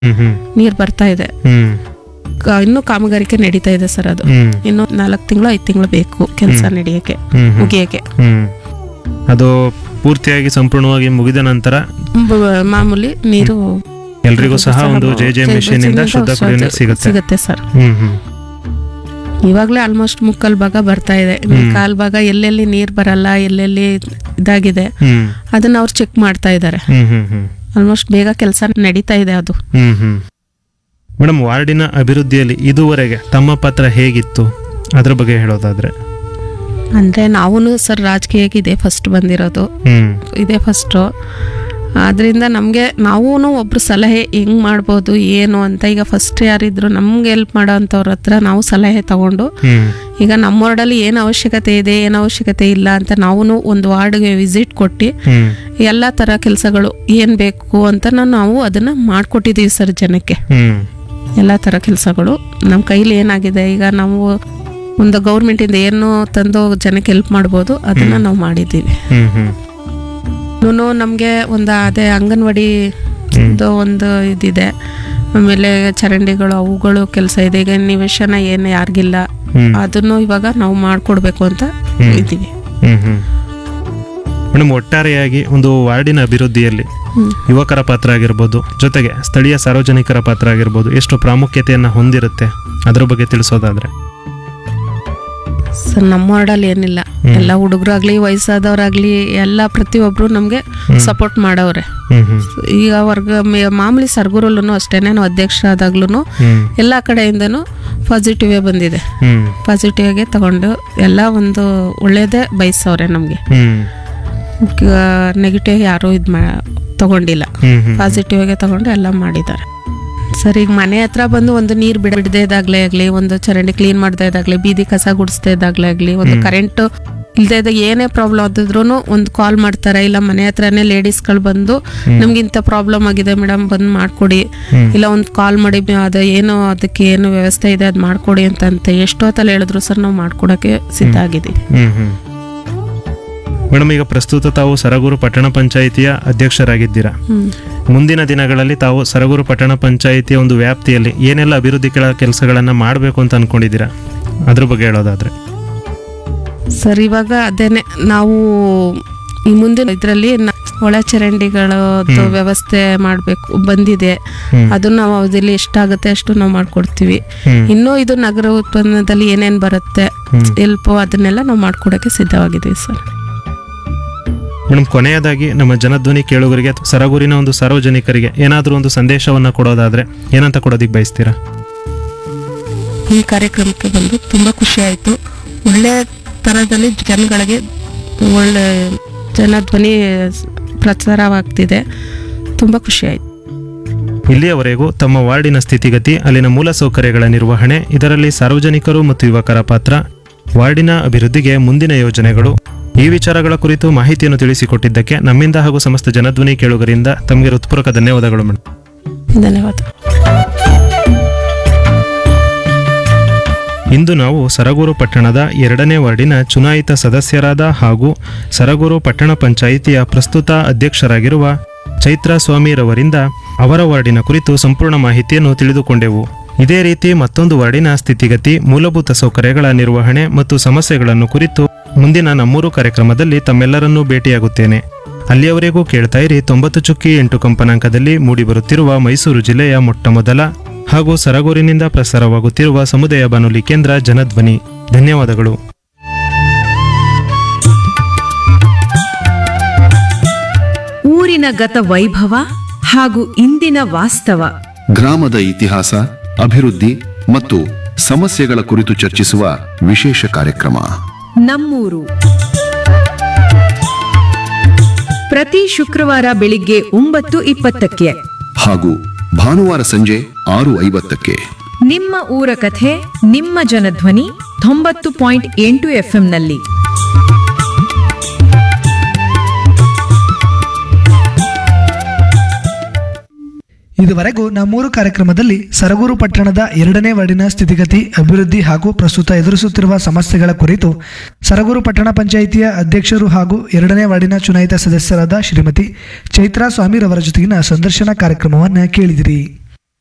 ಹ್ಮ್ ಹ್ಮ್ ನೀರು ಬರ್ತಾ ಇದೆ ಹ್ಮ್ ಕ- ಇನ್ನೂ ಕಾಮಗಾರಿಕೆ ನಡೀತಾ ಇದೆ ಸರ್ ಅದು ಹ್ಮ್ ಇನ್ನು ನಾಲ್ಕು ತಿಂಗಳು ಐದು ತಿಂಗಳು ಬೇಕು ಕೆಲಸ ನಡೆಯೋಕ್ಕೆ ಹ್ಮ್ ಹ್ಮ್ ಮುಗಿಯೋಕ್ಕೆ ಹ್ಮ್ ಅದು ಪೂರ್ತಿಯಾಗಿ ಸಂಪೂರ್ಣವಾಗಿ ಮುಗಿದ ನಂತರ ಬ- ಮಾಮೂಲಿ ನೀರು ಎಲ್ರಿಗೂ ಸಹ ಒಂದು ಜೆ ಜೆ ಜೆ- ಮಿಷನ್ ಇಂದ ಜೆ- ಶುದ್ಧ ಕುಡಿಯೋ ನೀರು ಸಿಗುತ್ತೆ ಸಿಗುತ್ತೆ ಸರ್ ಹ್ಮ್ ಹ್ಮ್ ಇವಾಗಲೇ ಆಲ್ಮೋಸ್ಟ್ ಮುಕ್ಕಲ್ ಭಾಗ ಬರ್ತಾ ಇದೆ ಇನ್ನು ಹ್ಮ್. ಕಾಲ್ ಭಾಗ ಎಲ್ಲೆಲ್ಲಿ ನೀರು ಬರಲ್ಲ ಎಲ್ಲೆಲ್ಲಿ ಇದಾಗಿದೆ ಹ್ಮ್ ಅದನ್ನ ಅವ್ರು ಚೆಕ್ ಮಾಡ್ತಾ ಇದ್ದಾರೆ ಹ್ಮ್ ಹ್ಮ್ ಹ್ಮ್ ಆಲ್ಮೋಸ್ಟ್ ಬೇಗ ಕೆಲಸ ನಡೀತಾ ಇದೆ ಅದು ಹ್ಮ್ ಹ್ಮ್ ಮೇಡಮ್ ವಾರ್ಡಿನ ಅಭಿವೃದ್ಧಿಯಲ್ಲಿ ಇದುವರೆಗೆ ತಮ್ಮ ಪಾತ್ರ ಹೇಗಿತ್ತು ಅದ್ರ ಬಗ್ಗೆ ಹೇಳೋದಾದ್ರೆ ಅಂದ್ರೆ ನಾವು ಸರ್ ರಾಜಕೀಯಕ್ಕೆ ಇದೇ ಫಸ್ಟ್ ಬಂದಿರೋದು ಹ್ಮ್ ಇದೇ ಫಸ್ಟು ಆದ್ರಿಂದ ನಮಗೆ ನಾವೂ ಒಬ್ರು ಸಲಹೆ ಹೆಂಗ್ ಮಾಡ್ಬೋದು ಏನು ಅಂತ ಈಗ ಫಸ್ಟ್ ಯಾರಿದ್ರು ನಮ್ಗೆ ಹೆಲ್ಪ್ ಮಾಡೋ ಅಂಥವ್ರ ಹತ್ರ ನಾವು ಸಲಹೆ ತಗೊಂಡು ಹ್ಮ್ ಈಗ ನಮ್ಮ ವಾರ್ಡಲ್ಲಿ ಏನು ಅವಶ್ಯಕತೆ ಇದೆ ಏನು ಅವಶ್ಯಕತೆ ಇಲ್ಲ ಅಂತ ನಾವು ಒಂದು ವಾರ್ಡ್ಗೆ ವಿಸಿಟ್ ಕೊಟ್ಟು ಹ್ಮ್ ಎಲ್ಲ ಥರ ಕೆಲಸಗಳು ಏನು ಬೇಕು ಅಂತ ನಾವು ಅದನ್ನು ಮಾಡಿಕೊಟ್ಟಿದ್ದೀವಿ ಸರ್ ಜನಕ್ಕೆ ಹ್ಮ್ ಎಲ್ಲ ಥರ ಕೆಲಸಗಳು ನಮ್ಮ ಕೈಲಿ ಏನಾಗಿದೆ ಈಗ ನಾವು ಒಂದು ಗೌರ್ಮೆಂಟಿಂದ ಏನು ತಂದು ಜನಕ್ಕೆ ಹೆಲ್ಪ್ ಮಾಡ್ಬೋದು ಅದನ್ನು ನಾವು ಮಾಡಿದ್ದೀವಿ ಹ್ಮ್ ಹ್ಮ್ ಇನ್ನೂ ನಮಗೆ ಒಂದು ಅದೇ ಅಂಗನವಾಡಿ ಇದು ಒಂದು ಇದಿದೆ ಆಮೇಲೆ ಚರಂಡಿಗಳು ಅವುಗಳು ಕೆಲಸ ಇದೆ ಈಗ ನಿವೇಶನ ಏನು ಯಾರಿಗಿಲ್ಲ ಹ್ಮ್ ಅದನ್ನು ಇವಾಗ ನಾವು ಮಾಡಿಕೊಡ್ಬೇಕು ಅಂತ ಹ್ಮ್. ಇದ್ದೀವಿ ಹ್ಮ್ ಹ್ಮ್ ಮೇಡಮ್ ಒಟ್ಟಾರೆಯಾಗಿ ಒಂದು ವಾರ್ಡಿನ ಅಭಿವೃದ್ಧಿಯಲ್ಲಿ ಹ್ಮ್. ಯುವಕರ ಪಾತ್ರ ಆಗಿರ್ಬೋದು ಜೊತೆಗೆ ಸ್ಥಳೀಯ ಸಾರ್ವಜನಿಕರ ಪಾತ್ರ ಆಗಿರ್ಬೋದು ಎಷ್ಟು ಪ್ರಾಮುಖ್ಯತೆಯನ್ನ ಹೊಂದಿರುತ್ತೆ ಅದ್ರ ಬಗ್ಗೆ ತಿಳಿಸೋದಾದ್ರೆ ಸರ್ ನಮ್ಮ ವಾರ್ಡಲ್ಲಿ ಏನಿಲ್ಲ ಎಲ್ಲ ಹುಡುಗರಾಗ್ಲಿ ವಯಸ್ಸಾದವ್ರಾಗ್ಲಿ ಎಲ್ಲ ಪ್ರತಿಯೊಬ್ಬರು ನಮಗೆ ಸಪೋರ್ಟ್ ಮಾಡವ್ರೆ ಹ್ಮ್ ಹ್ಮ್ ಈಗ ವರ್ಗ ಮೆ- ಮಾಮೂಲಿ ಸರ್ಗುರಲ್ಲೂ ಅಷ್ಟೇ ನಾನು ಅಧ್ಯಕ್ಷರಾದಾಗ್ಲೂ ಹ್ಮ್ ಎಲ್ಲ ಕಡೆಯಿಂದನೂ ಪಾಸಿಟಿವೇ ಬಂದಿದೆ ಹ್ಮ್ ಪಾಸಿಟಿವಾಗೆ ತಗೊಂಡು ಎಲ್ಲ ಒಂದು ಒಳ್ಳೇದೇ ಬಯಸವ್ರೆ ನಮಗೆ ಹ್ಮ್ ನೆಗೆಟಿವ್ ಯಾರೂ ಇದು ಮಾ ತಗೊಂಡಿಲ್ಲ ಹ್ಮ್ ಹ್ಮ್ ಪಾಸಿಟಿವಾಗೆ ತಗೊಂಡು ಎಲ್ಲ ಮಾಡಿದ್ದಾರೆ ಸರ್ ಈಗ ಮನೆ ಹತ್ರ ಬಂದು ಒಂದು ನೀರು ಬಿಡ ಬಿಡದೇ ಇದಾಗಲೇ ಆಗಲಿ ಒಂದು ಚರಂಡಿ ಕ್ಲೀನ್ ಮಾಡದೇ ಇದಾಗಲಿ ಬೀದಿ ಕಸ ಗುಡಿಸ್ದೇ ಇದಾಗಲೇ ಆಗಲಿ ಒಂದು ಕರೆಂಟ್ ಇಲ್ಲದೆ ಇದ್ದಾಗ ಏನೇ ಪ್ರಾಬ್ಲಮ್ ಆದಿದ್ರು ಒಂದು ಕಾಲ್ ಮಾಡ್ತಾರೆ ಇಲ್ಲ ಮನೆ ಹತ್ರನೇ ಲೇಡೀಸ್ಗಳು ಬಂದು ನಮ್ಗೆ ಇಂಥ ಪ್ರಾಬ್ಲಮ್ ಆಗಿದೆ ಮೇಡಮ್ ಬಂದು ಮಾಡಿಕೊಡಿ ಹ್ಮ್. ಇಲ್ಲ ಒಂದು ಕಾಲ್ ಮಾಡಿ ಬ- ಅದು ಏನು ಅದಕ್ಕೆ ಏನು ವ್ಯವಸ್ಥೆ ಇದೆ ಅದು ಮಾಡಿಕೊಡಿ ಅಂತ ಎಷ್ಟೊತ್ತಲ್ಲಿ ಹೇಳಿದ್ರು ಸರ್ ನಾವು ಮಾಡ್ಕೊಡೋಕ್ಕೆ ಸಿದ್ಧ ಆಗಿದ್ದೀವಿ ಹ್ಮ್ ಹ್ಮ್ ಮೇಡಮ್ ಈಗ ಪ್ರಸ್ತುತ ತಾವು ಸರಗೂರು ಪಟ್ಟಣ ಪಂಚಾಯಿತಿಯ ಅಧ್ಯಕ್ಷರಾಗಿದ್ದೀರಾ ಹ್ಮ್ ಮುಂದಿನ ದಿನಗಳಲ್ಲಿ ತಾವು ಸರಗೂರು ಪಟ್ಟಣ ಪಂಚಾಯಿತಿಯ ಒಂದು ವ್ಯಾಪ್ತಿಯಲ್ಲಿ ಏನೆಲ್ಲ ಅಭಿವೃದ್ಧಿ ಕೆಲಸಗಳನ್ನ ಮಾಡಬೇಕು ಅಂತ ಅನ್ಕೊಂಡಿದ್ದೀರಾ ಅದ್ರ ಬಗ್ಗೆ ಹೇಳೋದಾದ್ರೆ ಸರ್ ಇವಾಗ ಅದೇನೆ ನಾವು ಈ ಮುಂದಿನ ಇದರಲ್ಲಿ ಒಳ ಚರಂಡಿಗಳದ್ದು ವ್ಯವಸ್ಥೆ ಮಾಡಬೇಕು ಬಂದಿದೆ ಹ್ಮ್. ಅದನ್ನ ನಾವು ಅದಲ್ಲಿ ಎಷ್ಟಾಗುತ್ತೆ ಅಷ್ಟು ನಾವು ಮಾಡ್ಕೊಡ್ತೀವಿ ಹ್ಮ್. ಇನ್ನೂ ಇದು ನಗರ ಉತ್ಪನ್ನದಲ್ಲಿ ಏನೇನು ಬರುತ್ತೆ ಹ್ಮ್. ಹೆಲ್ಪು ಅದನ್ನೆಲ್ಲ ನಾವು ಮಾಡ್ಕೊಡೋಕ್ಕೆ ಸಿದ್ಧವಾಗಿದ್ದೀವಿ ಸರ್ ಮೇಡಮ್ ಕೊನೆಯದಾಗಿ ನಮ್ಮ ಜನಧ್ವನಿ ಕೇಳುಗರಿಗೆ ಸರಗೂರಿನ ಒಂದು ಸಾರ್ವಜನಿಕರಿಗೆ ಏನಾದರೂ ಒಂದು ಸಂದೇಶವನ್ನ ಕೊಡೋದಾದ್ರೆ ಏನಂತ ಕೊಡೋದಿಕ್ ಬಯಸ್ತೀರಾ ಈ ಕಾರ್ಯಕ್ರಮಕ್ಕೆ ಬಂದು ತುಂಬ ಖುಷಿ ಆಯಿತು ಒಳ್ಳೆ ಥರದಲ್ಲಿ ಜನಗಳಿಗೆ ಒಳ್ಳೆ ಜನಧ್ವನಿ ಪ್ರಚಾರವಾಗ್ತಿದೆ ತುಂಬ ಖುಷಿ ಆಯಿತು ಇಲ್ಲಿಯವರೆಗೂ ತಮ್ಮ ವಾರ್ಡಿನ ಸ್ಥಿತಿಗತಿ ಅಲ್ಲಿನ ಮೂಲಸೌಕರ್ಯಗಳ ನಿರ್ವಹಣೆ ಇದರಲ್ಲಿ ಸಾರ್ವಜನಿಕರು ಮತ್ತು ಯುವಕರ ಪಾತ್ರ ವಾರ್ಡಿನ ಅಭಿವೃದ್ಧಿಗೆ ಮುಂದಿನ ಯೋಜನೆಗಳು ಈ ವಿಚಾರಗಳ ಕುರಿತು ಮಾಹಿತಿಯನ್ನು ತಿಳಿಸಿಕೊಟ್ಟಿದ್ದಕ್ಕೆ ನಮ್ಮಿಂದ ಹಾಗೂ ಸಮಸ್ತ ಜನಧ್ವನಿ ಕೇಳುಗರಿಂದ ತಮಗೆ ಹೃತ್ಪೂರ್ವಕ ಧನ್ಯವಾದಗಳು ಮೇಡಮ್ ಧನ್ಯವಾದ ಇಂದು ನಾವು ಸರಗೂರು ಪಟ್ಟಣದ ಎರಡನೇ ವಾರ್ಡಿನ ಚುನಾಯಿತ ಸದಸ್ಯರಾದ ಹಾಗೂ ಸರಗೂರು ಪಟ್ಟಣ ಪಂಚಾಯಿತಿಯ ಪ್ರಸ್ತುತ ಅಧ್ಯಕ್ಷರಾಗಿರುವ ಚೈತ್ರ ಸ್ವಾಮಿರವರಿಂದ ಅವರ ವಾರ್ಡಿನ ಕುರಿತು ಸಂಪೂರ್ಣ ಮಾಹಿತಿಯನ್ನು ತಿಳಿದುಕೊಂಡೆವು ಇದೇ ರೀತಿ ಮತ್ತೊಂದು ವಾರ್ಡಿನ ಸ್ಥಿತಿಗತಿ ಮೂಲಭೂತ ಸೌಕರ್ಯಗಳ ನಿರ್ವಹಣೆ ಮತ್ತು ಸಮಸ್ಯೆಗಳನ್ನು ಕುರಿತು ಮುಂದಿನ ನಮ್ಮೂರು ಕಾರ್ಯಕ್ರಮದಲ್ಲಿ ತಮ್ಮೆಲ್ಲರನ್ನೂ ಭೇಟಿಯಾಗುತ್ತೇನೆ ಅಲ್ಲಿಯವರೆಗೂ ಕೇಳ್ತಾ ಇರಿ ತೊಂಬತ್ತು ಚುಕ್ಕಿ ಎಂಟು ಕಂಪನಾಂಕದಲ್ಲಿ ಮೂಡಿಬರುತ್ತಿರುವ ಮೈಸೂರು ಜಿಲ್ಲೆಯ ಮೊಟ್ಟಮೊದಲ ಹಾಗೂ ಸರಗೂರಿನಿಂದ ಪ್ರಸಾರವಾಗುತ್ತಿರುವ ಸಮುದಾಯ ಬಾನುಲಿ ಕೇಂದ್ರ ಜನಧ್ವನಿ ಧನ್ಯವಾದಗಳು ಊರಿನ ಗತ ವೈಭವ ಹಾಗೂ ಇಂದಿನ ವಾಸ್ತವ ಗ್ರಾಮದ ಇತಿಹಾಸ ಅಭಿವೃದ್ಧಿ ಮತ್ತು ಸಮಸ್ಯೆಗಳ ಕುರಿತು ಚರ್ಚಿಸುವ ವಿಶೇಷ ಕಾರ್ಯಕ್ರಮ ನಮ್ಮೂರು ಪ್ರತಿ ಶುಕ್ರವಾರ ಬೆಳಿಗ್ಗೆ ಒಂಬತ್ತು ಇಪ್ಪತ್ತಕ್ಕೆ ಹಾಗೂ ಭಾನುವಾರ ಸಂಜೆ ಆರು ಐವತ್ತಕ್ಕೆ ನಿಮ್ಮ ಊರ ಕಥೆ ನಿಮ್ಮ ಜನಧ್ವನಿ ತೊಂಬತ್ತು ಪಾಯಿಂಟ್ ಎಂಟು ಎಫ್ಎಂನಲ್ಲಿ ಇದುವರೆಗೂ ನಮ್ಮೂರು ಕಾರ್ಯಕ್ರಮದಲ್ಲಿ ಸರಗೂರು ಪಟ್ಟಣದ ಎರಡನೇ ವಾರ್ಡಿನ ಸ್ಥಿತಿಗತಿ ಅಭಿವೃದ್ಧಿ ಹಾಗೂ ಪ್ರಸ್ತುತ ಎದುರಿಸುತ್ತಿರುವ ಸಮಸ್ಯೆಗಳ ಕುರಿತು ಸರಗೂರು ಪಟ್ಟಣ ಪಂಚಾಯಿತಿಯ ಅಧ್ಯಕ್ಷರು ಹಾಗೂ ಎರಡನೇ ವಾರ್ಡಿನ ಚುನಾಯಿತ ಸದಸ್ಯರಾದ ಶ್ರೀಮತಿ ಚೈತ್ರಾ ಸ್ವಾಮಿರವರ ಜೊತೆಗಿನ ಸಂದರ್ಶನ ಕಾರ್ಯಕ್ರಮವನ್ನು ಕೇಳಿದಿರಿ